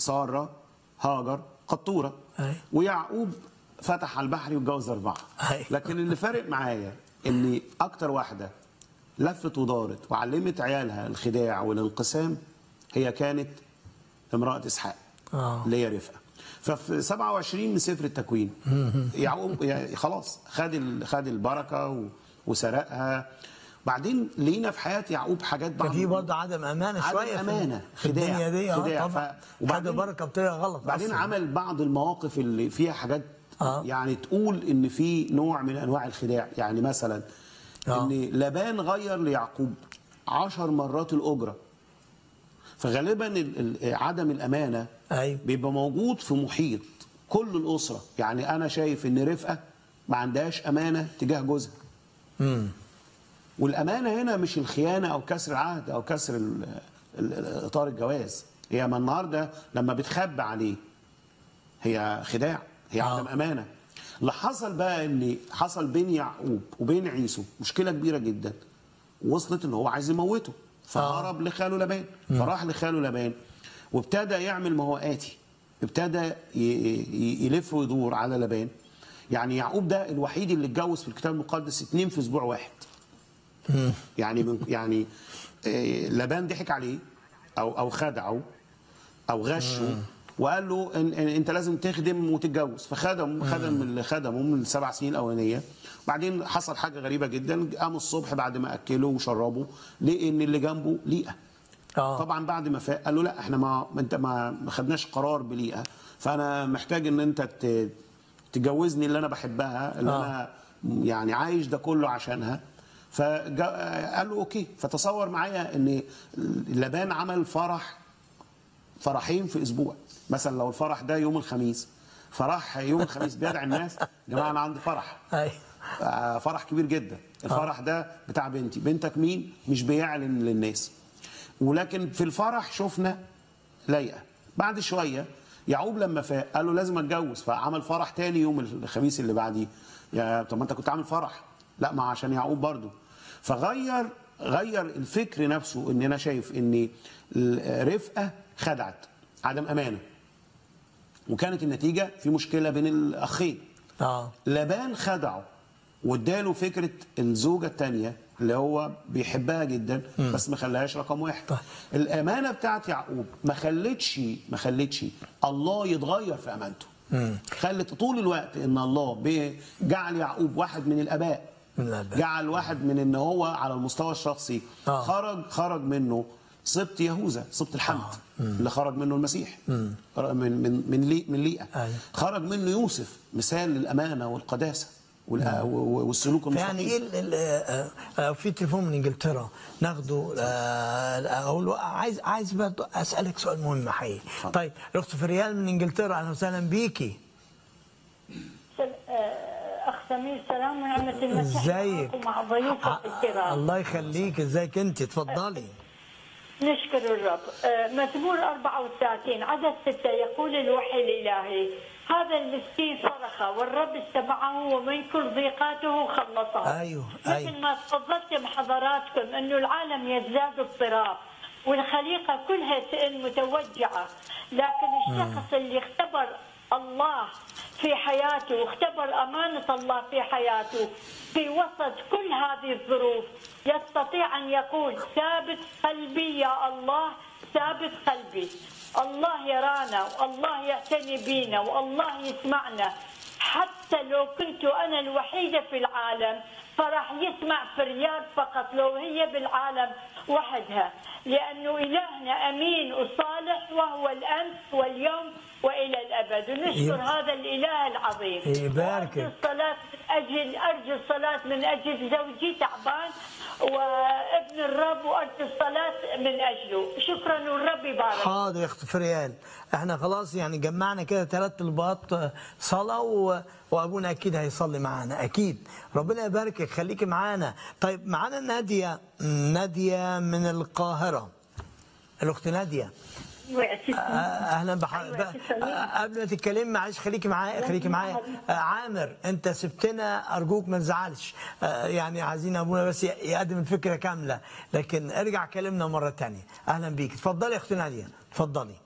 ساره هاجر قطوره أي. ويعقوب فتح على البحر واتجوز اربعه أي. لكن اللي فارق معايا ان اكتر واحده لفت ودارت وعلمت عيالها الخداع والانقسام هي كانت امراه اسحاق آه. اللي هي رفقه ففي 27 من سفر التكوين يعقوب يعني خلاص خد ال- خد البركه و- وسرقها بعدين لقينا في حياه يعقوب حاجات كان بعض في برضه عدم امانه عدم شويه في- أمانة، في خداع، الدنيا دي خداع. اه طبعا ف- خد وبعدين- البركه بطريقه غلط بعدين أصلاً. عمل بعض المواقف اللي فيها حاجات آه. يعني تقول ان في نوع من انواع الخداع يعني مثلا آه. ان لبان غير ليعقوب عشر مرات الاجره فغالبا ال- ال- عدم الامانه أيوة. بيبقى موجود في محيط كل الاسره يعني انا شايف ان رفقه ما عندهاش امانه تجاه جوزها امم والامانه هنا مش الخيانه او كسر العهد او كسر ال- ال- اطار الجواز هي ما النهارده لما بتخبي عليه هي خداع هي آه. عدم امانه اللي حصل بقى ان حصل بين يعقوب وبين عيسو مشكله كبيره جدا وصلت ان هو عايز يموته فهرب لخاله لبان فراح لخاله لبان وابتدى يعمل ما هو اتي ابتدى ي- ي- يلف ويدور على لبان يعني يعقوب ده الوحيد اللي اتجوز في الكتاب المقدس اتنين في اسبوع واحد يعني من يعني آه، لبان ضحك عليه او او خدعه او غشه وقال له إن إن انت لازم تخدم وتتجوز فخدم خدم اللي خدمه من السبع سنين الاولانيه بعدين حصل حاجه غريبه جدا قام الصبح بعد ما اكله وشربه لقي ان اللي جنبه ليئه اه طبعا بعد ما فاق قال له لا احنا ما ما انت ما ما خدناش قرار بليئه فانا محتاج ان انت ت- تجوزني اللي انا بحبها اللي آه. انا يعني عايش ده كله عشانها فقال له اوكي فتصور معايا ان لبان عمل فرح فرحين في اسبوع مثلا لو الفرح ده يوم الخميس فرح يوم الخميس بيدعي الناس يا جماعه انا عندي فرح اي آه، فرح كبير جدا الفرح ده بتاع بنتي بنتك مين مش بيعلن للناس ولكن في الفرح شفنا لايقه بعد شويه يعقوب لما فاق قال له لازم اتجوز فعمل فرح تاني يوم الخميس اللي بعديه يا طب ما انت كنت عامل فرح لا ما عشان يعقوب برضو فغير غير الفكر نفسه ان انا شايف ان رفقه خدعت عدم امانه وكانت النتيجه في مشكله بين الاخين اه لبان خدعه واداله فكره الزوجه الثانيه اللي هو بيحبها جدا بس ما خلاهاش رقم واحد طيب. الامانه بتاعت يعقوب ما خلتش ما خلتش الله يتغير في امانته خلت طول الوقت ان الله بي- جعل يعقوب واحد من الاباء من الآباء. جعل واحد من ان هو على المستوى الشخصي آه. خرج خرج منه سبط يهوذا سبط الحمد اللي خرج منه المسيح من من من لي من ليئه أيوة. خرج منه يوسف مثال للامانه والقداسه والأ- والسلوك المستقيم يعني ايه ال- ال- آه، آه، في تليفون من انجلترا ناخده آه، اقول له عايز عايز برضه اسالك سؤال مهم حقيقي طيب الاخت فريال من انجلترا اهلا وسهلا بيكي سل- آه، اخ سمير سلام ونعمه المسيح ازيك معكم ومع ضيوفك ع- الكرام الله يخليك ازيك انت اتفضلي نشكر الرب آه، مزمور 34 عدد ستة يقول الوحي الإلهي هذا المسكين صرخ والرب استمعه ومن كل ضيقاته خلصه أيوه، مثل أيوه. ما تفضلتم حضراتكم أنه العالم يزداد اضطراب والخليقة كلها تئن متوجعة لكن الشخص اللي اختبر الله في حياته واختبر أمانة الله في حياته في وسط كل هذه الظروف يستطيع أن يقول ثابت قلبي يا الله ثابت قلبي الله يرانا والله يعتني بينا والله يسمعنا حتى لو كنت أنا الوحيدة في العالم فراح يسمع فرياد فقط لو هي بالعالم وحدها لأنه إلهنا أمين وصالح وهو الأمس واليوم وإلى الأبد ونشكر يب- هذا الإله العظيم يباركك. وأرجو الصلاة من أجل أرجو الصلاة من أجل زوجي تعبان وابن الرب وأرجو الصلاة من أجله شكرا والرب يبارك حاضر يا اخت فريال احنا خلاص يعني جمعنا كده ثلاث طلبات آه، صلاه و... وابونا اكيد هيصلي معانا اكيد ربنا يباركك خليكي معانا طيب معانا ناديه ناديه من القاهره الاخت ناديه آه، اهلا بح... أيوة، ب... تسلمي. آه، قبل ما تتكلمي معلش خليكي معايا خليكي معايا آه، عامر انت سبتنا ارجوك ما تزعلش آه، يعني عايزين ابونا بس ي- يقدم الفكره كامله لكن ارجع كلمنا مره تانية اهلا بيك اتفضلي يا اختي ناديه اتفضلي